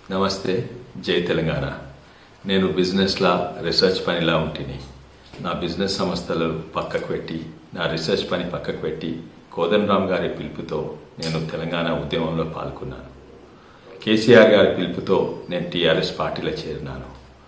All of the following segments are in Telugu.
నమస్తే జై తెలంగాణ నేను బిజినెస్లా రీసెర్చ్ పనిలా ఉంటిని నా బిజినెస్ సంస్థలు పక్కకు పెట్టి నా రీసెర్చ్ పని పక్కకు పెట్టి కోదండరామ్ గారి పిలుపుతో నేను తెలంగాణ ఉద్యమంలో పాల్గొన్నాను కేసీఆర్ గారి పిలుపుతో నేను టీఆర్ఎస్ పార్టీలో చేరినాను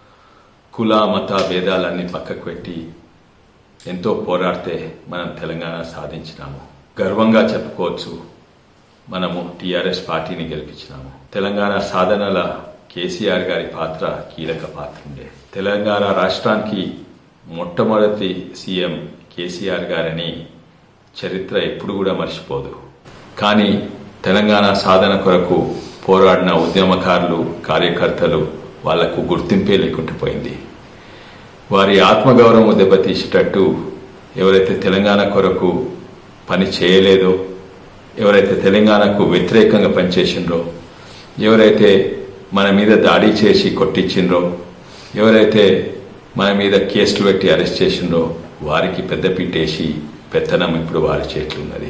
కుల మత భేదాలన్నీ పక్కకు పెట్టి ఎంతో పోరాడితే మనం తెలంగాణ సాధించినాము గర్వంగా చెప్పుకోవచ్చు మనము టీఆర్ఎస్ పార్టీని గెలిపించినాము తెలంగాణ సాధనల కేసీఆర్ గారి పాత్ర కీలక పాత్ర ఉండే తెలంగాణ రాష్ట్రానికి మొట్టమొదటి సీఎం కేసీఆర్ గారని చరిత్ర ఎప్పుడు కూడా మర్చిపోదు కానీ తెలంగాణ సాధన కొరకు పోరాడిన ఉద్యమకారులు కార్యకర్తలు వాళ్లకు గుర్తింపే లేకుండా పోయింది వారి ఆత్మగౌరవం దెబ్బతీసేటట్టు ఎవరైతే తెలంగాణ కొరకు పని చేయలేదో ఎవరైతే తెలంగాణకు వ్యతిరేకంగా పనిచేసిండ్రో ఎవరైతే మన మీద దాడి చేసి కొట్టించిండ్రో ఎవరైతే మన మీద కేసులు పెట్టి అరెస్ట్ చేసిండ్రో వారికి పెద్దపీటేసి పెత్తనం ఇప్పుడు వారి చేతులు ఉన్నది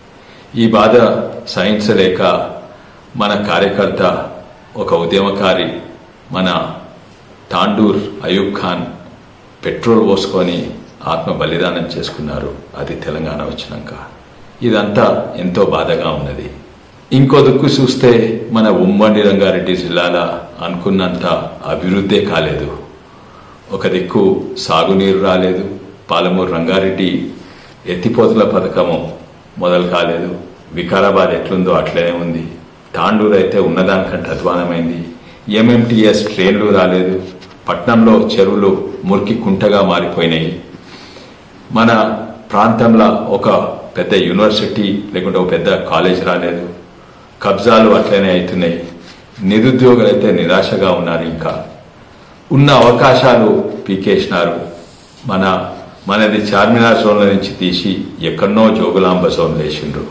ఈ బాధ సహించలేక మన కార్యకర్త ఒక ఉద్యమకారి మన తాండూర్ అయూబ్ ఖాన్ పెట్రోల్ పోసుకొని ఆత్మ బలిదానం చేసుకున్నారు అది తెలంగాణ వచ్చినాక ఇదంతా ఎంతో బాధగా ఉన్నది ఇంకో దిక్కు చూస్తే మన ఉమ్మడి రంగారెడ్డి జిల్లాల అనుకున్నంత అభివృద్ధే కాలేదు ఒక దిక్కు సాగునీరు రాలేదు పాలమూరు రంగారెడ్డి ఎత్తిపోతుల పథకము మొదలు కాలేదు వికారాబాద్ ఎట్లుందో అట్లనే ఉంది తాండూరు అయితే ఉన్నదానికంటే అధ్వానమైంది ఎంఎంటీఎస్ ట్రైన్లు రాలేదు పట్నంలో చెరువులు మురికి కుంటగా మారిపోయినాయి మన ప్రాంతంలో ఒక పెద్ద యూనివర్సిటీ లేకుంటే ఒక పెద్ద కాలేజ్ రాలేదు కబ్జాలు అట్లనే అవుతున్నాయి నిరుద్యోగులు అయితే నిరాశగా ఉన్నారు ఇంకా ఉన్న అవకాశాలు పీకేసినారు మన మనది చార్మినార్ జోన్ల నుంచి తీసి ఎక్కడనో జోగులాంబ జోన్ వేసిండ్రు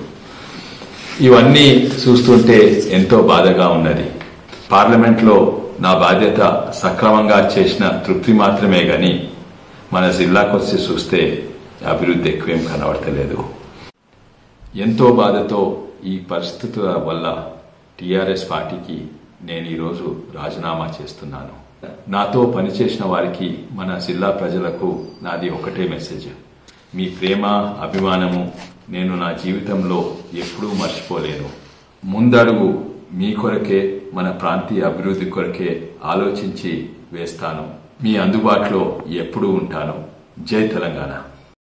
ఇవన్నీ చూస్తుంటే ఎంతో బాధగా ఉన్నది పార్లమెంట్లో నా బాధ్యత సక్రమంగా చేసిన తృప్తి మాత్రమే గాని మన జిల్లాకు వచ్చి చూస్తే అభివృద్ధి ఎక్కువేం కనబడతలేదు ఎంతో బాధతో ఈ పరిస్థితుల వల్ల టీఆర్ఎస్ పార్టీకి నేను ఈరోజు రాజీనామా చేస్తున్నాను నాతో పనిచేసిన వారికి మన జిల్లా ప్రజలకు నాది ఒకటే మెసేజ్ మీ ప్రేమ అభిమానము నేను నా జీవితంలో ఎప్పుడూ మర్చిపోలేను ముందడుగు మీ కొరకే మన ప్రాంతీయ అభివృద్ధి కొరకే ఆలోచించి వేస్తాను మీ అందుబాటులో ఎప్పుడూ ఉంటాను జై తెలంగాణ